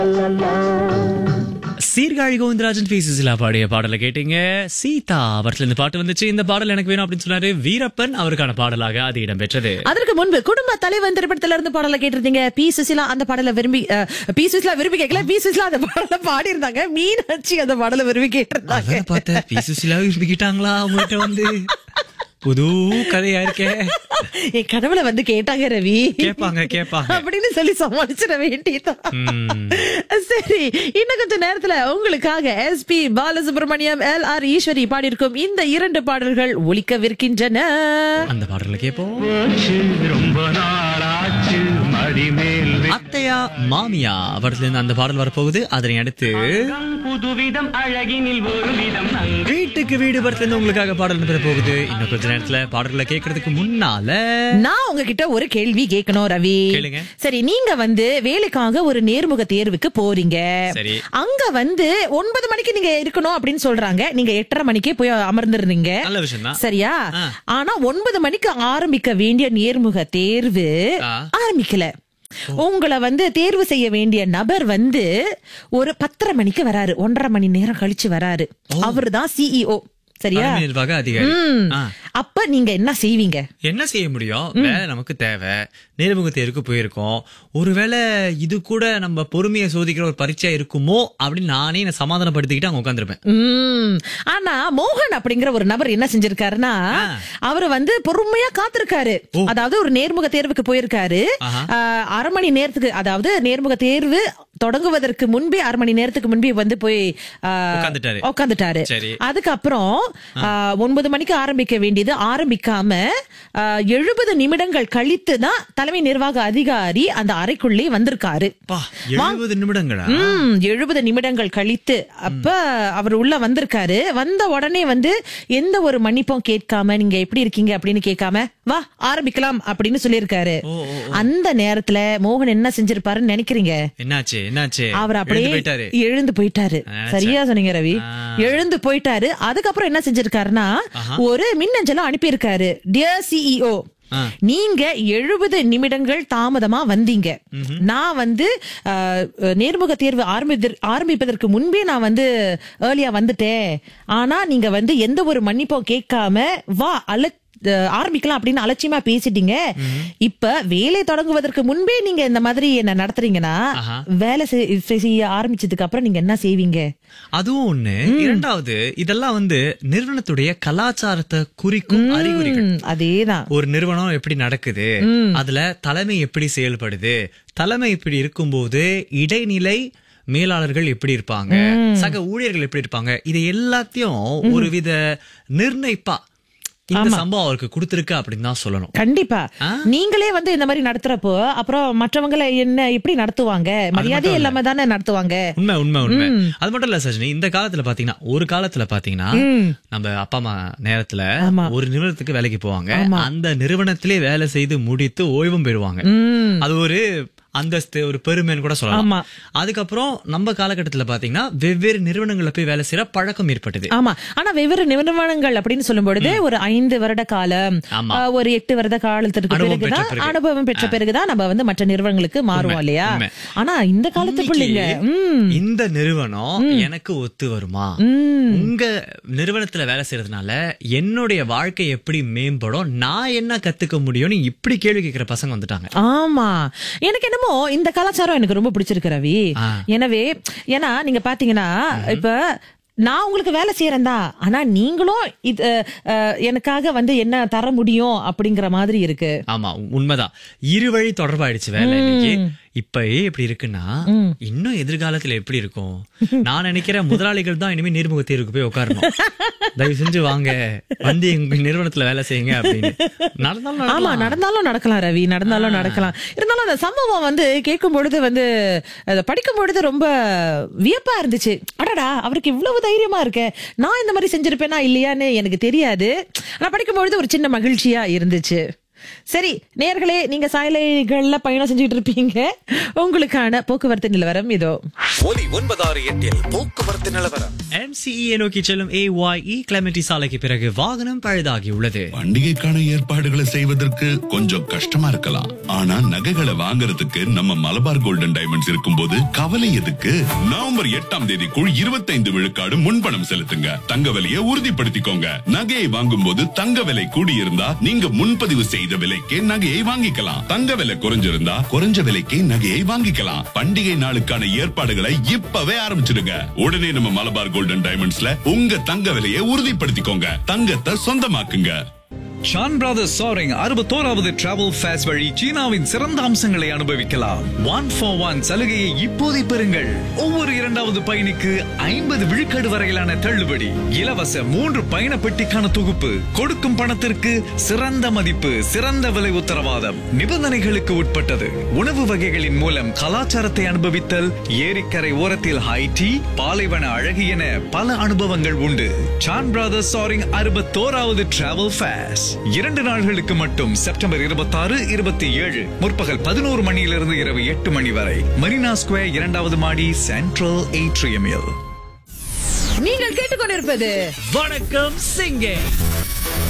Sirkazhi Govindarajan B Susheela பாடிய பாடலை கேட்டீங்க சீதா அவர்ல இந்த பாட்டு வந்துச்சு இந்த பாடல் எனக்கு வேணும் அப்படின்னு சொன்னாரு வீரப்பன் அவருக்கான பாடலாக அது இடம்பெற்றது அதற்கு முன்பு குடும்ப தலைவன் திரைப்படத்துல இருந்து பாடல கேட்டிருந்தீங்க பி சுசிலா அந்த பாடல விரும்பி அஹ், பி சுசிலா விரும்பி கேட்கல பி சுசிலா அந்த பாடல பாடி இருந்தாங்க மீனாட்சி அந்த பாடல விரும்பி கேட்டிருந்தாங்க அதான் பார்த்தேன் பி சுசிலா விரும்பிக்கிட்டாங்களா அவங்ககிட்ட வந்து புது கதையா இருக்கே என் கனவுல வந்து கேட்டாங்க ரவி கேட்பாங்க கேட்பாங்க அப்படின்னு சொல்லி சமாளிச்சிட வேண்டியதான் சரி இன்னும் கொஞ்ச நேரத்துல உங்களுக்காக S P Balasubrahmanyam L R Eswari பாடியிருக்கும் இந்த இரண்டு பாடல்கள் ஒலிக்கவிருக்கின்றன அந்த பாடலை கேட்போம் போச்சு ரொம்ப நாளாச்சு மடிமேல் அத்தையா மாமியா அவர்ல இருந்து அந்த பாடல் வரப்போகுது அதனை அடுத்து வெக்கம் புதுவிதம் அழகினில் ஒரு விதம் நங்கை வீட்டுக்கு வீடு படத்துல இருந்து உங்களுக்காக பாடல் பெற போகுது இன்னும் கொஞ்ச நேரத்துல பாடல்களை கேட்கறதுக்கு முன்னால நான் உங்ககிட்ட ஒரு கேள்வி கேட்கணும் ரவி கேளுங்க. சரி நீங்க வந்து வேலைக்காக ஒரு நேர்முக தேர்வுக்கு போறீங்க சரி. அங்க வந்து ஒன்பது மணிக்கு நீங்க இருக்கணும் அப்படின்னு சொல்றாங்க நீங்க எட்டரை மணிக்கே போய் அமர்ந்துருந்தீங்க நல்ல விஷயம் தான் சரியா ஆ. ஆனா ஒன்பது மணிக்கு ஆரம்பிக்க வேண்டிய நேர்முக தேர்வு ஆ. ஆரம்பிக்கல உங்களை வந்து தேர்வு செய்ய வேண்டிய நபர் வந்து ஒரு பத்தரை மணிக்கு வராரு ஒன்றரை மணி நேரம் கழிச்சு வராரு அவர்தான் சிஇஓ சரியா தலைமை நிர்வாக அதிகாரி ம். ஆ. அப்ப நீங்க என்ன செய்வீங்க என்ன செய்ய முடியும் வேலை நமக்கு தேவை நேர்முக தேர்வுக்கு போயிருக்கோம் ஒருவேளை இது கூட நம்ம பொறுமையை சோதிக்கிற ஒரு பரீட்சை இருக்குமோ அப்படின்னு நானே என்ன சமாதானப்படுத்திக்கிட்டு அங்க உட்காந்துருப்பேன் உம் ஆனா மோகன் அப்படிங்கிற ஒரு நபர் என்ன செஞ்சிருக்காருன்னா ஆ. அவரு வந்து பொறுமையா காத்திருக்காரு அதாவது ஒரு நேர்முக தேர்வுக்கு போயிருக்காரு ஆஹா. ஆஹ், அரை மணி நேரத்துக்கு அதாவது நேர்முக தேர்வு தொடங்குவதற்கு முன்பே அரை மணி நேரத்துக்கு முன்பே வந்து போய் ஆஹ், உட்கார்ந்துட்டாரு. உட்கார்ந்துட்டாரு சரி. அதுக்கப்புறம் ஆஹ், ஒன்பது மணிக்கு ஆரம்பிக்க வேண்டியது ஆரம்பிக்காம எழுபது நிமிடங்கள் கழித்து தான் தலைமை நிர்வாக அதிகாரி அந்த அறைக்குள்ளே வந்திருக்காரு பா எழுபது நிமிடங்களா ம் எழுபது நிமிடங்கள் கழித்து அப்ப அவர் உள்ள வந்திருக்காரு வந்த உடனே வந்து எந்த ஒரு மன்னிப்பும் கேட்காம நீங்க எப்படி இருக்கீங்க அப்படின்னு கேட்காம வா ஆரம்பிக்கலாம் அப்படின்னு சொல்லியிருக்காரு ஓ, ஓ, அந்த நேரத்துல மோகன் என்ன செஞ்சிருப்பாருன்னு நினைக்கிறீங்க என்னாச்சு என்னாச்சு அவர் எழுந்து அப்படியே போயிட்டாரு எழுந்து போயிட்டாரு நினைச்சேன். சரியா சொன்னீங்க ரவி ஆ. எழுந்து போயிட்டாரு அதுக்கப்புறம் என்ன செஞ்சிருக்காருன்னா ஒரு மின்னஞ்சலும் அனுப்பியிருக்காரு டியர் சிஇஓ ஆ. நீங்க எழுபது நிமிடங்கள் தாமதமா வந்தீங்க நான் வந்து அஹ், நேர்முக தேர்வு ஆரம்பித ஆரம்பிப்பதற்கு முன்பே நான் வந்து ஏர்லியா வந்துட்டேன் ஆனா நீங்க வந்து எந்த ஒரு மன்னிப்பும் கேட்காம வா அல அஹ், ஆரம்பிக்கலாம் அப்படின்னு அலட்சியமா பேசிட்டீங்க இப்ப வேலை தொடங்குவதற்கு முன்பே நீங்க இந்த மாதிரி என்ன நடத்துறீங்கன்னா ஆஹா. வேலை செய்- செய்ய ஆரம்பிச்சதுக்கு அப்புறம் நீங்க என்ன செய்வீங்க அதுவும் ஒண்ணு இரண்டாவது இதெல்லாம் வந்து நிறுவனத்துடைய கலாச்சாரத்தை குறிக்கும் அறிகுறிகள் ம், அதேதான் ஒரு நிறுவனம் எப்படி நடக்குது அதுல தலைமை எப்படி செயல்படுது தலைமை இப்படி இருக்கும்போது இடைநிலை மேலாளர்கள் எப்படி இருப்பாங்க சக ஊழியர்கள் எப்படி இருப்பாங்க இது எல்லாத்தையும் ஒருவித நிர்ணயிப்பா இந்த சம்பவம் அவருக்கு கொடுத்திருக்கு அப்படின்னு தான் சொல்லணும் கண்டிப்பா நீங்களே வந்து இந்த மாதிரி நடத்துறப்போ அப்புறம் மற்றவங்களை என்ன எப்படி நடத்துவாங்க மரியாதை இல்லாம தானே நடத்துவாங்க உண்மை உண்மை உண்மை அது மட்டும் இல்ல சஜினி இந்த காலத்துல பாத்தீங்கன்னா ஒரு காலத்துல பாத்தீங்கன்னா நம்ம அப்பா அம்மா நேரத்துல ஆமா. ஒரு நிறுவனத்துக்கு வேலைக்கு போவாங்க அந்த நிறுவனத்திலே வேலை செய்து முடித்து ஓய்வும் பெறுவாங்க ம். அது ஒரு அந்தஸ்து ஒரு பெருமைன்னு கூட சொல்லலாம் ஆமா. அதுக்கப்புறம் நம்ம காலகட்டத்துல பாத்தீங்கன்னா வெவ்வேறு நிறுவனங்கள்ல போய் வேலை செய்யற பழக்கம் ஏற்பட்டது ஆமா ஆனா வெவ்வேறு நிறுவனங்கள் அப்படின்னு சொல்லும் பொழுது ஒரு ஐந்து வருட காலம் ஆமா. ஆஹ், ஒரு எட்டு வருட காலத்திற்கு அனுபவம் பிறகுதான் பெற்ற பிறகு. அனுபவம் பெற்ற பிறகுதான் நம்ம வந்து மற்ற நிறுவனங்களுக்கு மாறுவோம் இல்லையா உண்மை. ஆனா இந்த காலத்து பிள்ளைங்க இன்னைக்கு ம் இந்த நிறுவனம் எனக்கு ஒத்து வருமா ம். உங்க நிறுவனத்துல வேலை செய்யறதுனால என்னுடைய வாழ்க்கை எப்படி மேம்படும் நான் என்ன கத்துக்க முடியும்னு இப்படி கேள்வி கேட்கிற பசங்க வந்துட்டாங்க ஆமா எனக்கு என்னமோ இந்த கலாச்சாரம் எனக்கு ரொம்ப பிடிச்சிருக்கு ரவி ஆ. எனவே ஏன்னா நீங்க பாத்தீங்கன்னா இப்ப நான் உங்களுக்கு வேலை செய்யறேன் தான் ஆனா நீங்களும் இது அஹ், எனக்காக வந்து என்ன தர முடியும் அப்படிங்கிற மாதிரி இருக்கு ஆமா உண்மைதான் இருவழி தொடர்பாயிடுச்சு வேலை இன்னைக்கு இப்பயே இப்படி இருக்குன்னா இன்னும் எதிர்காலத்துல எப்படி இருக்கும் நான் நினைக்கிறேன் முதலாளிகள் தான் இனிமே நேர்முக தேர்வுக்கு போய் உட்காரணும் தயவு செஞ்சு வாங்க வந்து எங்க நிறுவனத்துல வேலை செய்யுங்க அப்படின்னு நடந்தாலும் ஆமா நடக்கலாம். நடந்தாலும் நடக்கலாம் ரவி நடந்தாலும் நடக்கலாம் இருந்தாலும் அந்த சம்பவம் வந்து கேட்கும் பொழுது வந்து அதை படிக்கும் பொழுது ரொம்ப வியப்பா இருந்துச்சு அடடா அவருக்கு இவ்வளவு தைரியமா இருக்க நான் இந்த மாதிரி செஞ்சிருப்பேனா இல்லையான்னு எனக்கு தெரியாது ஆனா படிக்கும் பொழுது ஒரு சின்ன மகிழ்ச்சியா இருந்துச்சு சரி நேர்களே நீங்க சாலைகள்ல பயணம் செஞ்சுட்டு இருப்பீங்க உங்களுக்கான போக்குவரத்து நிலவரம் இதோ ஒலி ஒன்பதாறு எட்டில் போக்குவரத்து நிலவரம் MCE நோக்கி செல்லும் AYE கிளமெண்டி சாலைக்கு பிறகு வாகனம் பழுதாகியுள்ளது பண்டிகைக்கான ஏற்பாடுகளை செய்வதற்கு கொஞ்சம் கஷ்டமா இருக்கலாம் ஆனா நகைகளை வாங்குறதுக்கு நம்ம மலபார் கோல்டன் டைமண்ட்ஸ் இருக்கும்போது கவலை எதுக்கு நவம்பர் எட்டாம் தேதிக்குள் இருபத்தைந்து விழுக்காடு முன்பணம் செலுத்துங்க தங்க விலையை உறுதிப்படுத்திக்கோங்க நகையை வாங்கும் போது தங்க விலை கூடியிருந்தா நீங்க முன்பதிவு செய்த விலைக்கே நகையை வாங்கிக்கலாம் தங்க விலை குறைஞ்சிருந்தா குறைஞ்ச விலைக்கே நகையை வாங்கிக்கலாம் பண்டிகை நாளுக்கான ஏற்பாடுகளை இப்பவே ஆரம்பிச்சிடுங்க உடனே நம்ம மலபார் கோல்டன் டைமண்ட்ஸ்ல உங்க தங்க விலையை உறுதிப்படுத்திக்கோங்க தங்கத்தை சொந்தமாக்குங்க ஷான் பிரதர்ஸ் சாரிங் அறுபத்தோராவது டிராவல் ஃபேஸ் வழி சீனாவின் சிறந்த அம்சங்களை அனுபவிக்கலாம் ஒன் ஃபார் ஒன் சலுகையை இப்போதை பெறுங்கள் ஒவ்வொரு இரண்டாவது பயணிக்கு ஐம்பது விழுக்காடு வரையிலான தள்ளுபடி இலவச மூன்று பயண பெட்டிக்கான தொகுப்பு கொடுக்கும் பணத்திற்கு சிறந்த மதிப்பு சிறந்த விலை உத்தரவாதம் நிபந்தனைகளுக்கு உட்பட்டது உணவு வகைகளின் மூலம் கலாச்சாரத்தை அனுபவித்தல் ஏரிக்கரை ஓரத்தில் ஹை டீ பாலைவன அழகு என பல அனுபவங்கள் உண்டு சான் பிரதர்ஸ் சாரிங் அறுபத்தோராவது டிராவல் ஃபேஸ் இரண்டு நாள்களுக்கு மட்டும் செப்டம்பர் இருபத்தாறு இருபத்தி ஏழு முற்பகல் பதினோரு மணியிலிருந்து இரவு எட்டு மணி வரை மரீனா ஸ்கொயர் இரண்டாவது மாடி சென்ட்ரல் ஏட்ரியமில் நீங்கள் கேட்டுக்கொண்டிருப்பது வணக்கம் சிங்கே